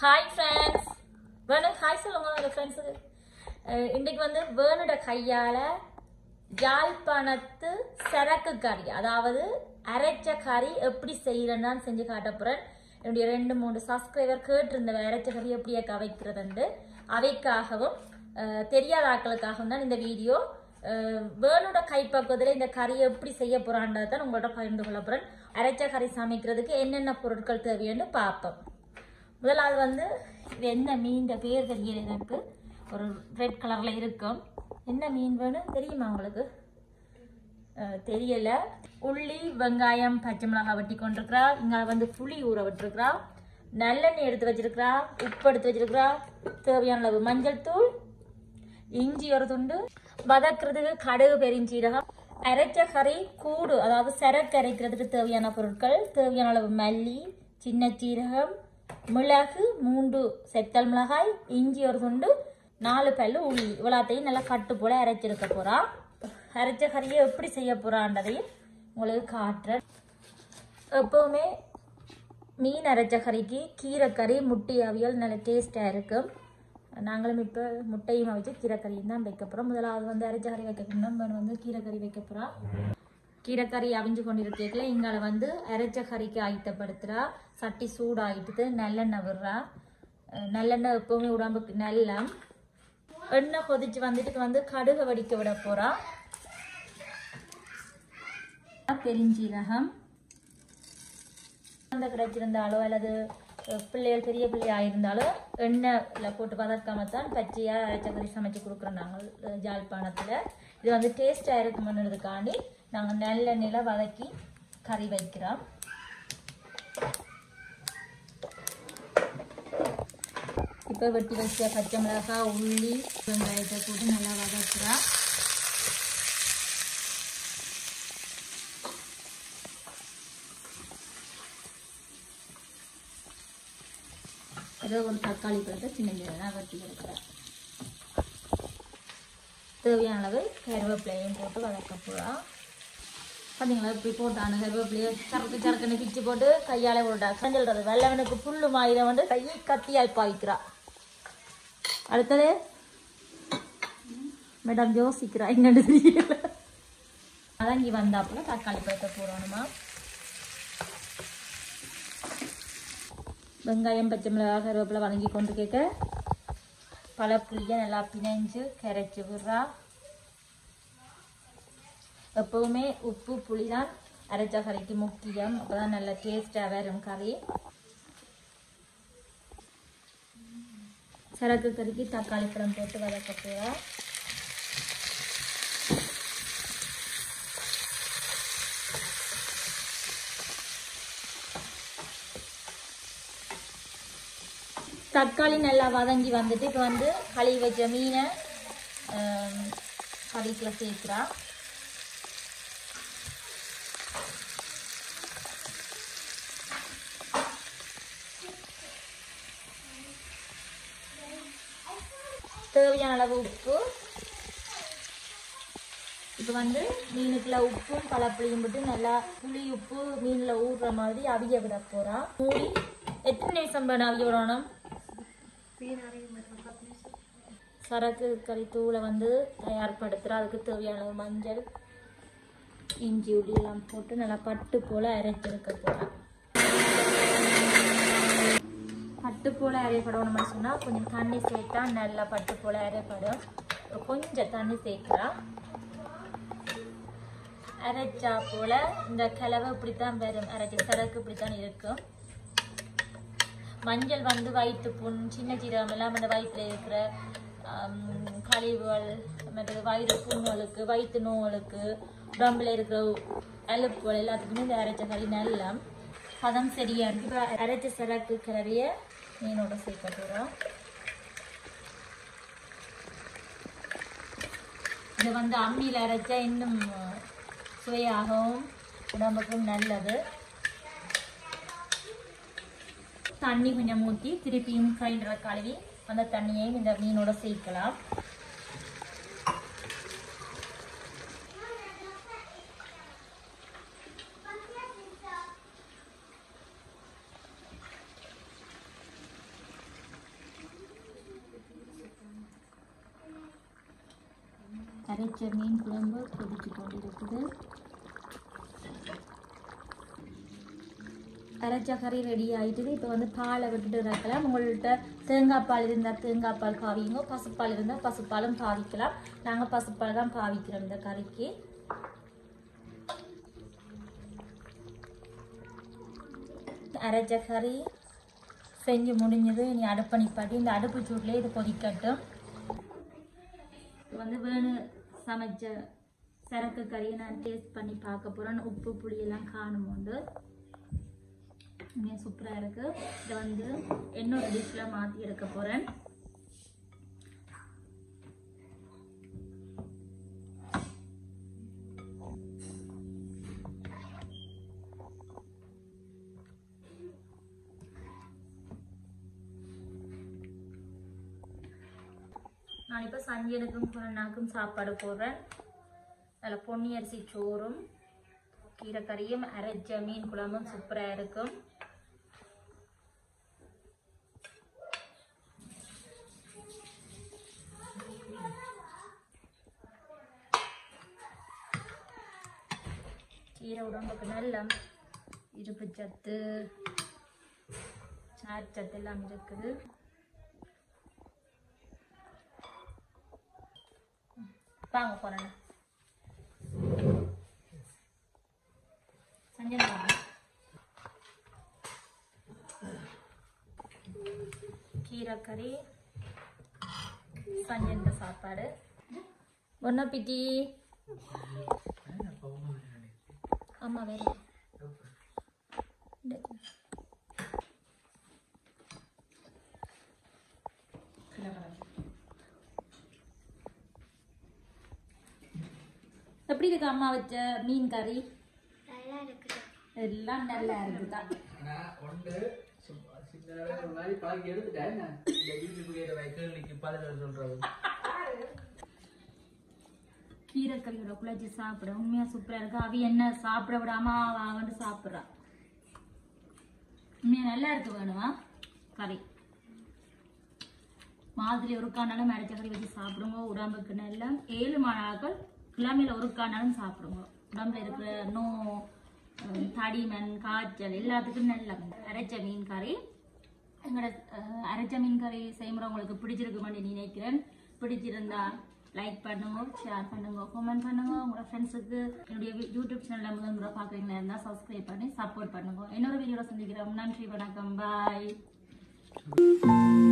hi friends வேணு hi சொல்லுங்க உங்க ஃப்ரெண்ட்ஸுக்கு இன்னைக்கு வந்து வேணுட கையால யாழ்ப்பாணத்து சரக்கு கறி அதாவது அரைச்ச கறி எப்படி செய்யறேன்னு செஞ்சு காட்ட போறேன் என்னுடைய ரெண்டு மூணு சப்ஸ்கிரைபர் கேட்டிருந்த அரைச்ச கறி எப்படி அக்கா வைக்கிறதுண்டு அவைக்காகவும் அஹ், தெரியாத ஆட்களுக்காகவும் தான் இந்த வீடியோ அஹ், வேணுட கைப்பக்குவத்தில் இந்த கறியை எப்படி செய்ய போறான்றதை தான் உங்கள்ட்ட பகிர்ந்து கொள்ள போறேன் அரைச்ச கறி சமைக்கிறதுக்கு என்னென்ன பொருட்கள் தேவைன்னு பார்ப்போம் முதலாவது வந்து இது என்ன மீன் பேர் தெரியல எனக்கு ஒரு ரெட் கலர்ல இருக்கும் என்ன மீன் வேணும் தெரியுமா உங்களுக்கு அஹ், தெரியல உள்ளி வெங்காயம் பச்சை மிளகாய் வெட்டி கொண்டிருக்கிறா இங்க வந்து புளி ஊற விட்டுருக்கிறா நல்லெண்ணெய் எடுத்து வச்சிருக்கிறா உப்பு எடுத்து வச்சிருக்கிறா தேவையான அளவு மஞ்சள் தூள் இஞ்சி ஒரு துண்டு வதக்குறதுக்கு கடுகு பெருஞ்சீரகம் அரைச்ச கறி கூடு அதாவது சரக்கு அரைக்கிறதுக்கு தேவையான பொருட்கள் தேவையான அளவு மல்லி சின்ன சீரகம் மிளகு மூன்று செத்தல் மிளகாய் இஞ்சி ஒரு துண்டு நாலு பல்லு உள்ளி இவ்வளோத்தையும் நல்லா கட்டு போல அரைச்சிருக்க போறா அரைச்ச கறியை எப்படி செய்ய போறான்றதையும் உங்களுக்கு காட்டுறேன் எப்பவுமே மீன் அரைச்ச கறிக்கு கீரைக்கறி முட்டை அவியல் நல்ல டேஸ்ட்டாக இருக்கும் நாங்களும் இப்போ முட்டையும் அவிச்சு கீரைக்கறியும் தான் வைக்க போகிறோம் முதலாவது வந்து அரைச்ச கறி வைக்க போகிறோம் வந்து கீரைக்கறி வைக்க போகிறோம் கீரைக்கறி அவிஞ்சு கொண்டிருக்கல இங்கால வந்து அரைச்ச கறிக்கு ஆயத்தப்படுத்துகிறா சட்டி சூடாயிட்டுது நல்லெண்ணெய் விடுறா அஹ் நல்லெண்ணெய் எப்பவுமே உடம்புக்கு நல்லம் எண்ணெய் கொதிச்சு வந்துட்டு இது வந்து கடுகு வடிக்க விட போகிறா பெருஞ்சீரகம் குழந்தை கிடைச்சிருந்தாலோ அல்லது அஹ், பிள்ளைகள் பெரிய பிள்ளையா இருந்தாலும் எண்ணெயில் போட்டு வதக்காமத்தான் பச்சையாக அரைச்சக்கறி சமைச்சு கொடுக்குறோம் நாங்கள் அஹ், ஜாழ்ப்பாணத்தில் இது வந்து டேஸ்ட்டாக இருக்குமன்றதுக்காண்டி நாங்கள் நல்லெண்ணெயில் வதக்கி கறி வைக்கிறோம் இப்போ வெட்டி வச்ச பச்சை மிளகாய் உள்ளி வெங்காயத்தை போட்டு நல்லா வதக்குறோம் ஏதோ ஒரு தக்காளி பழத்தை சின்ன சின்னதாக வெட்டி எடுக்கிறேன் தேவையான அளவு கருவேப்பிலையும் போட்டு வதக்க போகிறோம் பார்த்தீங்களா இப்படி போட்டான கருவேப்பிலையை சரக்கு சரக்குன்னு பிச்சு போட்டு கையால் போட்டா சொல்றது வெள்ளவனுக்கு புல்லு மாயிரம் வந்து கையை கத்தியாய் பாய்க்கிறா அடுத்தது மேடம் யோசிக்கிறா என்னன்னு தெரியல வதங்கி வந்தாப்புல தக்காளி பழத்தை போடணுமா வெங்காயம் பச்சை மிளகாய் கருவேப்பிலை வதங்கி கொண்டு கேட்க பழப்புளியை நல்லா பிணைஞ்சு கரைச்சி விடுறா எப்பவுமே உப்பு புளி தான் அரைச்ச கறிக்கு முக்கியம் அப்பதான் நல்ல டேஸ்டாக வரும் கறி சரக்கு கறிக்கு தக்காளி பழம் போட்டு வதக்க போகிறா தக்காளி நல்லா வதங்கி வந்துட்டு இப்போ வந்து களி வச்ச மீனை ஆம், கறிக்குள்ள சேர்க்குறா தேவையான அளவு உப்பு இப்போ வந்து மீனுக்குள்ள உப்பும் பழப்புளியும் போட்டு நல்லா புளி உப்பு மீனில் ஊறுற மாதிரி அவிய விட போகிறோம் மூடி எத்தனை நிமிஷம் வேணும் அவிய விடணும் சரக்கு கறி தூளை வந்து தயார்படுத்துகிறோம் அதுக்கு தேவையான அளவு மஞ்சள் இஞ்சி உள்ளி எல்லாம் போட்டு நல்லா பட்டு போல் அரைச்செடுக்க போகிறோம் பட்டு போல் அரையப்படணும்னு சொன்னால் கொஞ்சம் தண்ணி சேர்த்தா நல்லா பட்டு போல் அரைப்படும் கொஞ்சம் தண்ணி சேர்க்கலாம் அரைச்சா போல் இந்த கிழவை இப்படித்தான் வரும் அரைச்ச சரக்கு இப்படித்தான் இருக்கும் மஞ்சள் வந்து வயிற்று புண் சின்ன சீரகம் எல்லாம் அந்த வயிற்றுல இருக்கிற ஆம், கழிவுகள் மற்றது வயிறு புண்ணுகளுக்கு வயிற்று நோய்களுக்கு உடம்புல இருக்கிற அலுப்புகள் எல்லாத்துக்குமே இந்த அரைச்ச கறி நல்லா பதம் சரியா இருக்கு இப்போ அரைச்ச சரக்கு கிளறிய மீனோட சேர்க்க போகிறோம் இதை வந்து அம்மியில் அரைச்சா இன்னும் சுவையாகவும் உடம்புக்கும் நல்லது தண்ணி கொஞ்சம் ஊற்றி திருப்பியும் கிரைண்டரை கழுவி அந்த தண்ணியையும் இந்த மீனோட சேர்க்கலாம் அரைச்ச மீன் குழம்பு கொதிச்சு கொண்டிருக்குது அரைச்ச கறி ரெடி ஆயிட்டுது இப்போ வந்து பாலை விட்டுட்டு இறக்கலாம் உங்கள்கிட்ட தேங்காய் பால் இருந்தால் தேங்காய் பால் பாவிங்க பசுப்பால் இருந்தால் பசுப்பாலும் பாவிக்கலாம் நாங்கள் பசுப்பால் தான் பாவிக்கிறோம் இந்த கறிக்கு அரைச்ச கறி செஞ்சு முடிஞ்சது இனி அடுப்பு நிப்பாட்டி இந்த அடுப்பு சூட்லேயே இது கொதிக்கட்டும் வந்து வேணு சமைச்ச சரக்கு கறியை நான் டேஸ்ட் பண்ணி பார்க்க போகிறேன் உப்பு புளியெல்லாம் காணும் உண்டு உண்மையாக சூப்பராக இருக்குது இதை வந்து இன்னொரு டிஷ்ஷில் மாற்றி எடுக்க போகிறேன் நான் இப்போ சஞ்சனுக்கும் குரனாக்கும் சாப்பாடு போடுறேன் அதில் பொன்னி அரிசி சோறும் கீரைக்கறியும் அரைச்ச மீன் குழம்பும் சூப்பராக இருக்கும் கீரை உடம்புக்கு நல்ல இருப்பு சத்து நார்ச்சத்து எல்லாம் இருக்குது வாங்க போறேன் சஞ்சய் வாங்க கீரைக்கறி சஞ்சந்த சாப்பாடு ஒன்றும் பிட்டி அம்மா வேற எப்படி இருக்கு அம்மா வச்ச மீன் கறி நல்லா இருக்குது எல்லாம் நல்லா இருக்குதா நான் ஒன்று சும்மா சின்னதாவே ஒரு மாதிரி பழகி எடுத்துட்டேன் நான் இந்த யூடியூப் கேட்ட கேள்விக்கு பதில் சொல்றது கீரைக்கறியோட குழச்சி சாப்பிட உண்மையா சூப்பரா இருக்கு அவ என்ன சாப்பிட விடாம அவ வந்து சாப்பிடுறா உண்மையா நல்லா இருக்கு வேணுமா கறி மாதிரி ஒருக்கானாலும் மறைச்ச கறி வச்சு சாப்பிடுங்க உடம்புக்கு நல்லா ஏழு மாநாட்கள் கிழமையில ஒருக்கானாலும் சாப்பிடுங்க உடம்புல இருக்கிற நோ அஹ், தடிமன் காய்ச்சல் எல்லாத்துக்கும் நல்ல அரைச்ச மீன் கறி எங்களோட அஹ், அரைச்ச மீன் கறி செய்முறை உங்களுக்கு பிடிச்சிருக்குமென்னு நினைக்கிறேன் பிடிச்சிருந்தா லைக் பண்ணுங்க ஷேர் பண்ணுங்க கமெண்ட் பண்ணுங்க உங்களோட ஃப்ரெண்ட்ஸுக்கு என்னுடைய வி- யூடியூப் சேனலில் முதல் முறை பார்க்குறீங்களா இருந்தால் சப்ஸ்கிரைப் பண்ணி சப்போர்ட் பண்ணுங்க இன்னொரு வீடியோவில் சந்திக்கிறோம் நன்றி வணக்கம் பாய்